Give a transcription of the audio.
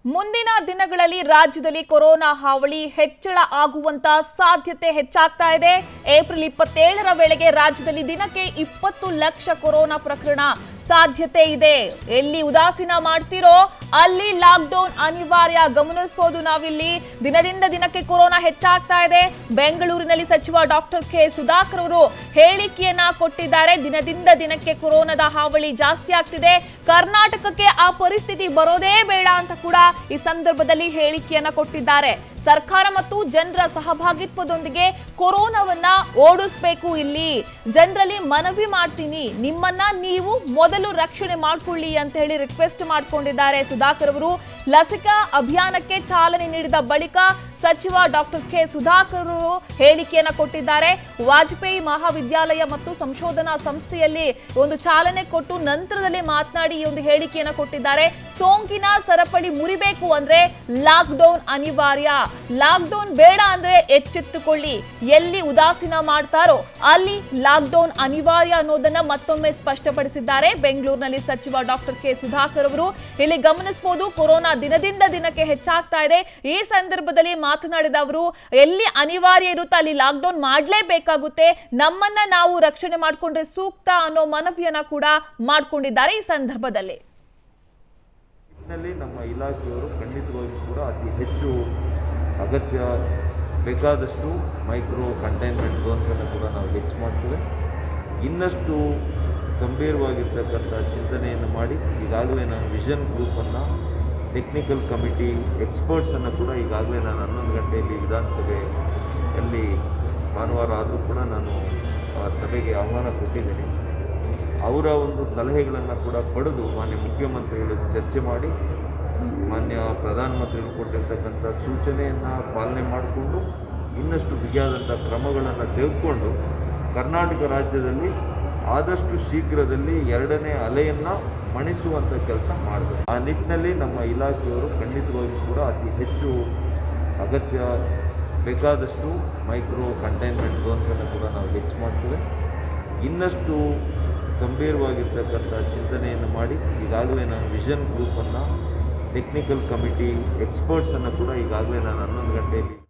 ಮುಂದಿನ ದಿನಗಳಲ್ಲಿ ರಾಜ್ಯದಲ್ಲಿ ಕೊರೋನಾ ಹಾವಳಿ ಹೆಚ್ಚಳ ಆಗುವಂತ ಸಾಧ್ಯತೆ ಹೆಚ್ಚಾಗ್ತಾ ಇದೆ ಏಪ್ರಿಲ್ ಇಪ್ಪತ್ತೇಳರ ವೇಳೆಗೆ ರಾಜ್ಯದಲ್ಲಿ ದಿನಕ್ಕೆ ಇಪ್ಪತ್ತು ಲಕ್ಷ ಕೊರೋನಾ ಪ್ರಕರಣ ಸಾಧ್ಯತೆ ಇದೆ ಎಲ್ಲಿ ಉದಾಸೀನ ಮಾಡ್ತಿರೋ ಅಲ್ಲಿ ಲಾಕ್ಡೌನ್ ಅನಿವಾರ್ಯ ಗಮನಿಸಬಹುದು ನಾವಿಲ್ಲಿ ದಿನದಿಂದ ದಿನಕ್ಕೆ ಕೊರೋನಾ ಹೆಚ್ಚಾಗ್ತಾ ಇದೆ ಬೆಂಗಳೂರಿನಲ್ಲಿ ಸಚಿವ ಡಾಕ್ಟರ್ ಕೆ ಸುಧಾಕರ್ ಅವರು ಹೇಳಿಕೆಯನ್ನ ಕೊಟ್ಟಿದ್ದಾರೆ ದಿನದಿಂದ ದಿನಕ್ಕೆ ಕೊರೋನಾದ ಹಾವಳಿ ಜಾಸ್ತಿ ಆಗ್ತಿದೆ ಕರ್ನಾಟಕಕ್ಕೆ ಆ ಪರಿಸ್ಥಿತಿ ಬರೋದೇ ಬೇಡ ಅಂತ ಕೂಡ ಈ ಸಂದರ್ಭದಲ್ಲಿ ಹೇಳಿಕೆಯನ್ನ ಕೊಟ್ಟಿದ್ದಾರೆ ಸರ್ಕಾರ ಮತ್ತು ಜನರ ಸಹಭಾಗಿತ್ವದೊಂದಿಗೆ ಕೊರೋನಾವನ್ನ ಓಡಿಸ್ಬೇಕು ಇಲ್ಲಿ ಜನರಲ್ಲಿ ಮನವಿ ಮಾಡ್ತೀನಿ ನಿಮ್ಮನ್ನ ನೀವು ಮೊದಲು ರಕ್ಷಣೆ ಮಾಡ್ಕೊಳ್ಳಿ ಅಂತ ಹೇಳಿ ರಿಕ್ವೆಸ್ಟ್ ಮಾಡ್ಕೊಂಡಿದ್ದಾರೆ ಸುಧಾಕರ್ ಅವರು ಲಸಿಕಾ ಅಭಿಯಾನಕ್ಕೆ ಚಾಲನೆ ನೀಡಿದ ಬಳಿಕ ಸಚಿವ ಡಾಕ್ಟರ್ ಕೆ ಸುಧಾಕರ್ ಅವರು ಹೇಳಿಕೆಯನ್ನ ಕೊಟ್ಟಿದ್ದಾರೆ ವಾಜಪೇಯಿ ಮಹಾವಿದ್ಯಾಲಯ ಮತ್ತು ಸಂಶೋಧನಾ ಸಂಸ್ಥೆಯಲ್ಲಿ ಒಂದು ಚಾಲನೆ ಕೊಟ್ಟು ನಂತರದಲ್ಲಿ ಮಾತನಾಡಿ ಈ ಒಂದು ಹೇಳಿಕೆಯನ್ನ ಕೊಟ್ಟಿದ್ದಾರೆ ಸೋಂಕಿನ ಸರಪಳಿ ಮುರಿಬೇಕು ಅಂದ್ರೆ ಲಾಕ್ ಡೌನ್ ಅನಿವಾರ್ಯ ಲಾಕ್ ಡೌನ್ ಬೇಡ ಅಂದ್ರೆ ಎಚ್ಚೆತ್ತುಕೊಳ್ಳಿ ಎಲ್ಲಿ ಉದಾಸೀನ ಮಾಡ್ತಾರೋ ಅಲ್ಲಿ ಲಾಕ್ ಡೌನ್ ಅನಿವಾರ್ಯ ಅನ್ನೋದನ್ನ ಮತ್ತೊಮ್ಮೆ ಸ್ಪಷ್ಟಪಡಿಸಿದ್ದಾರೆ ಬೆಂಗಳೂರಿನಲ್ಲಿ ಸಚಿವ ಡಾಕ್ಟರ್ ಕೆ ಸುಧಾಕರ್ ಅವರು ಇಲ್ಲಿ ಗಮನಿಸಬಹುದು ಕೊರೋನಾ ದಿನದಿಂದ ದಿನಕ್ಕೆ ಹೆಚ್ಚಾಗ್ತಾ ಇದೆ ಈ ಸಂದರ್ಭದಲ್ಲಿ ಮಾತನಾಡಿದ ಅವರು ಎಲ್ಲಿ ಅನಿವಾರ್ಯ ಇರುತ್ತೋ ಅಲ್ಲಿ ಲಾಕ್ ಡೌನ್ ಮಾಡಲೇಬೇಕಾಗುತ್ತೆ ನಮ್ಮನ್ನ ನಾವು ರಕ್ಷಣೆ ಮಾಡಿಕೊಂಡ್ರೆ ಸೂಕ್ತ ಅನ್ನೋ ಮನವಿಯನ್ನ ಕೂಡ ಮಾಡ್ಕೊಂಡಿದ್ದಾರೆ ಈ ಸಂದರ್ಭದಲ್ಲಿ ನಿಟ್ಟಿನಲ್ಲಿ ನಮ್ಮ ಇಲಾಖೆಯವರು ಖಂಡಿತವಾಗಿಯೂ ಕೂಡ ಅತಿ ಹೆಚ್ಚು ಅಗತ್ಯ ಬೇಕಾದಷ್ಟು ಮೈಕ್ರೋ ಕಂಟೈನ್ಮೆಂಟ್ ಝೋನ್ಸನ್ನು ಕೂಡ ನಾವು ಹೆಚ್ಚು ಮಾಡ್ತೇವೆ ಇನ್ನಷ್ಟು ಗಂಭೀರವಾಗಿರ್ತಕ್ಕಂಥ ಚಿಂತನೆಯನ್ನು ಮಾಡಿ ಈಗಾಗಲೇ ನಾನು ವಿಷನ್ ಗ್ರೂಪನ್ನು ಟೆಕ್ನಿಕಲ್ ಕಮಿಟಿ ಎಕ್ಸ್ಪರ್ಟ್ಸನ್ನು ಕೂಡ ಈಗಾಗಲೇ ನಾನು ಹನ್ನೊಂದು ಗಂಟೆಯಲ್ಲಿ ವಿಧಾನಸಭೆಯಲ್ಲಿ ಭಾನುವಾರ ಆದರೂ ಕೂಡ ನಾನು ಆ ಸಭೆಗೆ ಆಹ್ವಾನ ಕೊಟ್ಟಿದ್ದೀನಿ ಅವರ ಒಂದು ಸಲಹೆಗಳನ್ನು ಕೂಡ ಪಡೆದು ಮಾನ್ಯ ಮುಖ್ಯಮಂತ್ರಿಗಳು ಚರ್ಚೆ ಮಾಡಿ ಮಾನ್ಯ ಪ್ರಧಾನಮಂತ್ರಿಗಳು ಕೊಟ್ಟಿರ್ತಕ್ಕಂಥ ಸೂಚನೆಯನ್ನು ಪಾಲನೆ ಮಾಡಿಕೊಂಡು ಇನ್ನಷ್ಟು ಬಿಗಿಯಾದಂಥ ಕ್ರಮಗಳನ್ನು ತೆಗೆದುಕೊಂಡು ಕರ್ನಾಟಕ ರಾಜ್ಯದಲ್ಲಿ ಆದಷ್ಟು ಶೀಘ್ರದಲ್ಲಿ ಎರಡನೇ ಅಲೆಯನ್ನು ಮಣಿಸುವಂಥ ಕೆಲಸ ಮಾಡಬೇಕು ಆ ನಿಟ್ಟಿನಲ್ಲಿ ನಮ್ಮ ಇಲಾಖೆಯವರು ಖಂಡಿತವಾಗಿಯೂ ಕೂಡ ಅತಿ ಹೆಚ್ಚು ಅಗತ್ಯ ಬೇಕಾದಷ್ಟು ಮೈಕ್ರೋ ಕಂಟೈನ್ಮೆಂಟ್ ಝೋನ್ಸನ್ನು ಕೂಡ ನಾವು ಹೆಚ್ಚು ಮಾಡ್ತೇವೆ ಇನ್ನಷ್ಟು ಗಂಭೀರವಾಗಿರ್ತಕ್ಕಂಥ ಚಿಂತನೆಯನ್ನು ಮಾಡಿ ಈಗಾಗಲೇ ನಾನು ವಿಷನ್ ಗ್ರೂಪನ್ನು ಟೆಕ್ನಿಕಲ್ ಕಮಿಟಿ ಎಕ್ಸ್ಪರ್ಟ್ಸನ್ನು ಕೂಡ ಈಗಾಗಲೇ ನಾನು ಹನ್ನೊಂದು ಗಂಟೆಯಲ್ಲಿ